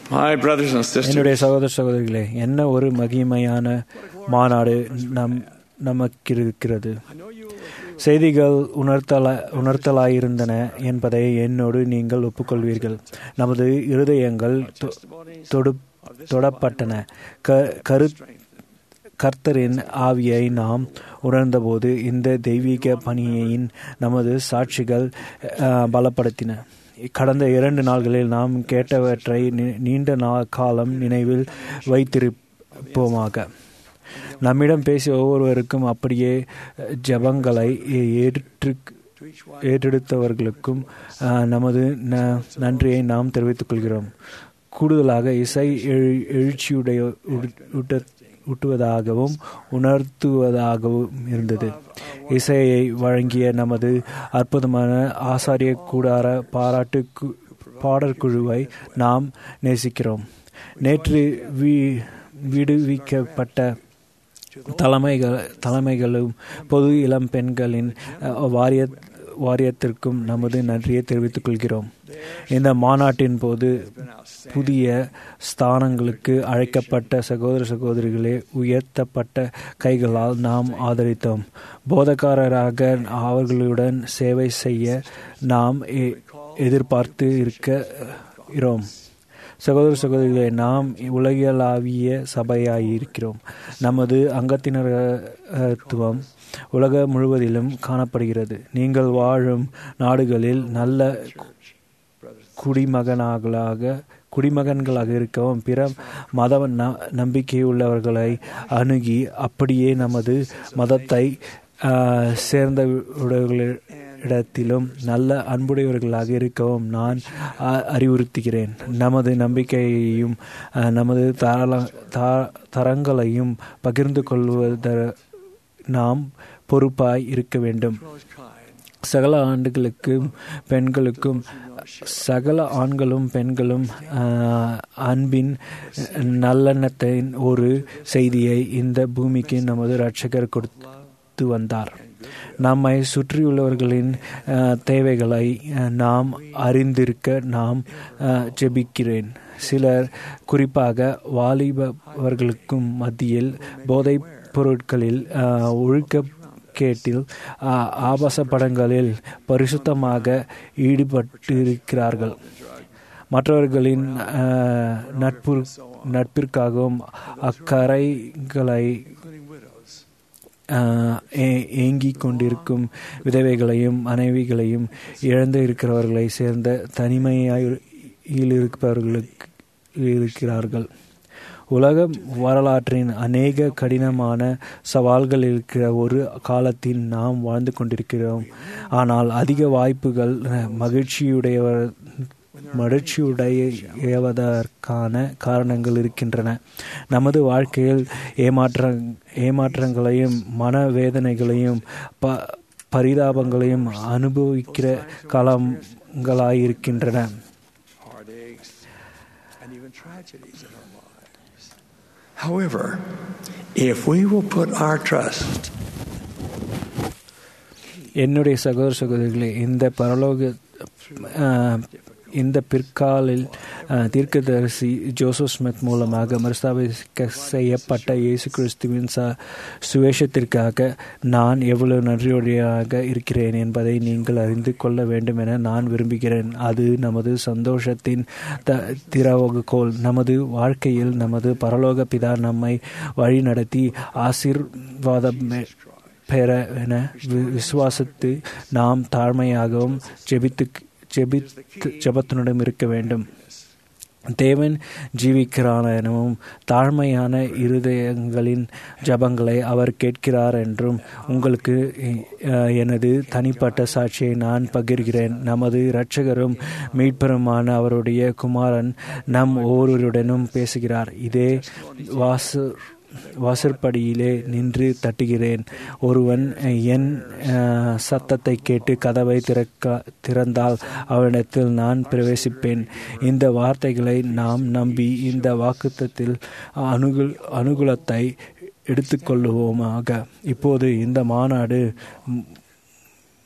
My brothers and sisters, என்னுடைய சகோதர சகோதரிகளே என்ன ஒரு மகிமையான மாநாடு நம் நமக்கிருக்கிறது செய்திகள் உணர்த்தல உணர்த்தலாயிருந்தன என்பதை என்னோடு நீங்கள் ஒப்புக்கொள்வீர்கள் நமது இருதயங்கள் தொ- தொடு தொடப்பட்டன க கரு கர்த்தரின் ஆவியை நாம் உணர்ந்தபோது இந்த தெய்வீக பணியின் நமது சாட்சிகள் அஹ், பலப்படுத்தின கடந்த இரண்டு நாள்களில் நாம் கேட்டவற்றை நீ- நீண்ட நா- காலம் நினைவில் வைத்திருப்போமாக நம்மிடம் பேசிய ஒவ்வொருவருக்கும் அப்படியே அஹ், ஜெபங்களை ஏற்று ஏற்றெடுத்தவர்களுக்கும் அஹ், நமது ந- நன்றியை நாம் தெரிவித்துக் கொள்கிறோம் கூடுதலாக இசை எழு எழுச்சியுடைய உடு- ஊட்ட- ஊட்டுவதாகவும் உணர்த்துவதாகவும் இருந்தது இசையை வழங்கிய நமது அற்புதமான ஆசாரிய கூடார பாராட்டு கு- பாடற்குழுவை நாம் நேசிக்கிறோம் நேற்று வீ விடுவிக்கப்பட்ட தலைமைகள் தலைமைகளும் பொது இளம் பெண்களின் அஹ், வாரிய வாரியத்திற்கும் நமது நன்றியை தெரிவித்துக் கொள்கிறோம் இந்த மாநாட்டின் போது புதிய ஸ்தானங்களுக்கு அழைக்கப்பட்ட சகோதர சகோதரிகளே உயர்த்தப்பட்ட கைகளால் நாம் ஆதரித்தோம் போதக்காரராக அவர்களுடன் சேவை செய்ய நாம் எ- எதிர்பார்த்து இருக்கிறோம் சகோதர சகோதரிகளே நாம் உலகளாவிய சபையாயிருக்கிறோம் நமது அங்கத்தினரத்துவம் உலக முழுவதிலும் காணப்படுகிறது நீங்கள் வாழும் நாடுகளில் நல்ல குடிமகனாகளாக குடிமகன்களாக இருக்கவும் பிற மத ந- நம்பிக்கையுள்ளவர்களை அணுகி அப்படியே நமது மதத்தை ஆஹ், சேர்ந்தவர்களிடத்திலும் நல்ல அன்புடையவர்களாக இருக்கவும் நான் அ- அறிவுறுத்துகிறேன் நமது நம்பிக்கையையும் ஆஹ், நமது தர த- தரங்களையும் பகிர்ந்து கொள்வத நாம் பொறுப்பாய் இருக்க வேண்டும் சகல ஆண்டுகளுக்கும் பெண்களுக்கும் சகல ஆண்களும் பெண்களும் ஆஹ், அன்பின் நல்லெண்ணத்தின் ஒரு செய்தியை இந்த பூமிக்கு நமது இரட்சகர் கொடுத்து வந்தார் நம்மை சுற்றியுள்ளவர்களின் ஆஹ், தேவைகளை ஆஹ், நாம் அறிந்திருக்க நாம் ஆஹ், ஜெபிக்கிறேன் சிலர் குறிப்பாக வாலிபவர்களுக்கும் மத்தியில் போதைப் பொருட்களில் ஆஹ், ஒழுக்க கேட்டில் ஆ- ஆபாச படங்களில் பரிசுத்தமாக ஈடுபட்டிருக்கிறார்கள் மற்றவர்களின் ஆ, நட்பு நட்பிற்காகவும் அக்கரைகளை ஏங்கிக் கொண்டிருக்கும் விதவைகளையும் மனைவிகளையும் இழந்து இருக்கிறவர்களை சேர்ந்த தனிமையில் இருப்பவர்களுக்கு இருக்கிறார்கள் உலக வரலாற்றின் அநேக கடினமான சவால்கள் இருக்கிற ஒரு காலத்தில் நாம் வாழ்ந்து கொண்டிருக்கிறோம் ஆனால் அதிக வாய்ப்புகள் மகிழ்ச்சியுடையவர் மகிழ்ச்சியுடையவதற்கான காரணங்கள் இருக்கின்றன நமது வாழ்க்கையில் ஏமாற்ற ஏமாற்றங்களையும் மனவேதனைகளையும் ப பரிதாபங்களையும் அனுபவிக்கிற காலங்களாயிருக்கின்றன heartaches, and even tragedies in our lives. However, if we will put our trust என்னுடைய சகோதர சகோதரிகளே இந்த பரலோக ஆஹ், இந்த பிற்காலில் ஆஹ், தீர்க்கதரிசி ஜோசப் ஸ்மித் மூலமாக மறுஸ்தாபிக்க செய்யப்பட்ட இயேசு கிறிஸ்துவின் ச சுவேஷத்திற்காக நான் எவ்வளவு நன்றியுடையாக இருக்கிறேன் என்பதை நீங்கள் அறிந்து கொள்ள வேண்டும் என நான் விரும்புகிறேன் அது நமது சந்தோஷத்தின் த திறவுகோல் நமது வாழ்க்கையில் நமது பரலோக பிதா நம்மை வழி நடத்தி ஆசீர்வாதம் பெற என வி- விசுவாசித்து நாம் தாழ்மையாகவும் ஜெபித்து ஜெபித்து ஜெபத்தினுடன் இருக்க வேண்டும் தேவன் ஜீவிக்கிறார் எனவும் தாழ்மையான இருதயங்களின் ஜபங்களை அவர் கேட்கிறார் என்றும் உங்களுக்கு அஹ், எனது தனிப்பட்ட சாட்சியை நான் பகிர்கிறேன் நமது இரட்சகரும் மீட்பருமான அவருடைய குமாரன் நம் ஒவ்வொருவருடனும் பேசுகிறார் இதே வாசு வாசற்படியிலே நின்று தட்டுகிறேன் ஒருவன் என் அஹ், சத்தத்தை கேட்டு கதவை திறக்க திறந்தால் அவனிடத்தில் நான் பிரவேசிப்பேன் இந்த வார்த்தைகளை நாம் நம்பி இந்த வாக்குத்தத்தில் அனுகுல் அனுகூலத்தை எடுத்துக்கொள்ளுவோமாக இப்போது இந்த மாநாடு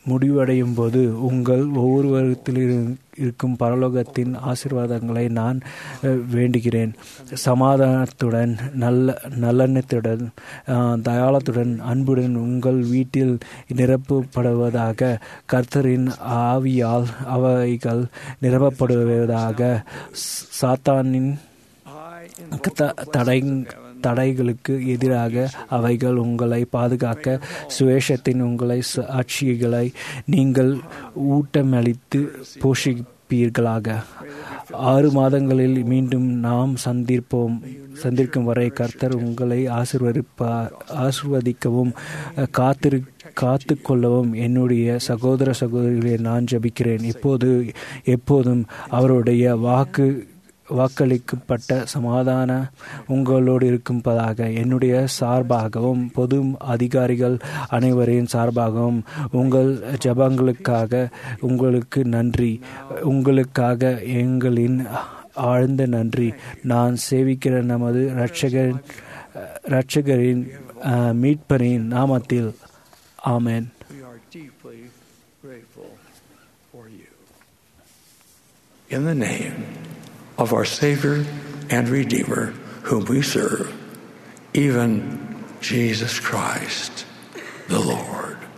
முடிவடையும் போது உங்கள் ஒவ்வொருவரத்தில் இருக்கும் பரலோகத்தின் ஆசீர்வாதங்களை நான் அஹ், வேண்டுகிறேன் சமாதானத்துடன் நல்ல நல்லெண்ணத்துடன் அஹ், தயாளத்துடன் அன்புடன் உங்கள் வீட்டில் நிரப்பப்படுவதாக கர்த்தரின் ஆவியால் அவைகள் நிரப்பப்படுவதாக ஸ்- சாத்தானின் த- தடை தடைகளுக்கு எதிராக அவைகள் உங்களை பாதுகாக்க சுவேஷத்தின் உங்களை சாட்சிகளை நீங்கள் ஊட்டமளித்து போஷிப்பீர்களாக ஆறு மாதங்களில் மீண்டும் நாம் சந்திப்போம் சந்திக்கும் வரை கர்த்தர் உங்களை ஆசிர்வதிப்பா ஆசிர்வதிக்கவும் காத்திரு காத்து கொள்ளவும் என்னுடைய சகோதர சகோதரிகளை நான் ஜெபிக்கிறேன் இப்போது எப்போதும் அவருடைய வாக்கு வாக்களிக்கப்பட்ட சமாதான உங்களோடு இருக்கும்பதாக என்னுடைய சார்பாகவும் பொது அதிகாரிகள் அனைவரின் சார்பாகவும் உங்கள் ஜபங்களுக்காக உங்களுக்கு நன்றி உங்களுக்காக எங்களின் ஆழ்ந்த நன்றி நான் சேவிக்கிற நமது இரட்சகர் இரட்சகரின் அஹ், மீட்பரின் நாமத்தில் ஆமென் We are deeply grateful for you. In the name of our Savior and Redeemer, whom we serve, even Jesus Christ, the Lord.